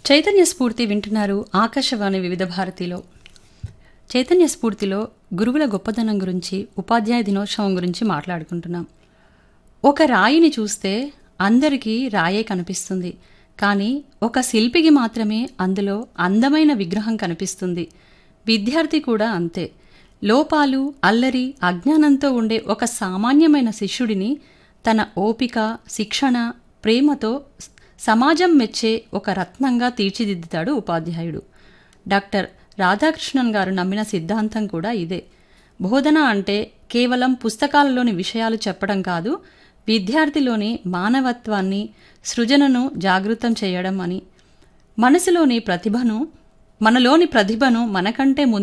చైతన్య స్ఫూర్తి వింటున్నారు ఆకాశవాణి వివిధ భారతిలో చైతన్య స్ఫూర్తిలో గురువుల గొప్పదనం గురించి ఉపాధ్యాయ దినోత్సవం గురించి మాట్లాడుకుంటున్నాం ఒక రాయిని చూస్తే అందరికీ రాయే కనిపిస్తుంది కానీ ఒక శిల్పికి మాత్రమే అందులో అందమైన విగ్రహం కనిపిస్తుంది విద్యార్థి కూడా అంతే లోపాలు అల్లరి అజ్ఞానంతో ఉండే ఒక సామాన్యమైన శిష్యుడిని తన ఓపిక శిక్షణ ప్రేమతో సమాజం మెచ్చే ఒక రత్నంగా తీర్చిదిద్దుతాడు ఉపాధ్యాయుడు డాక్టర్ రాధాకృష్ణన్ గారు నమ్మిన సిద్ధాంతం కూడా ఇదే బోధన అంటే కేవలం పుస్తకాలలోని విషయాలు చెప్పడం కాదు విద్యార్థిలోని మానవత్వాన్ని సృజనను జాగృతం చేయడం అని మనసులోని ప్రతిభను మనలోని ప్రతిభను మనకంటే ముందు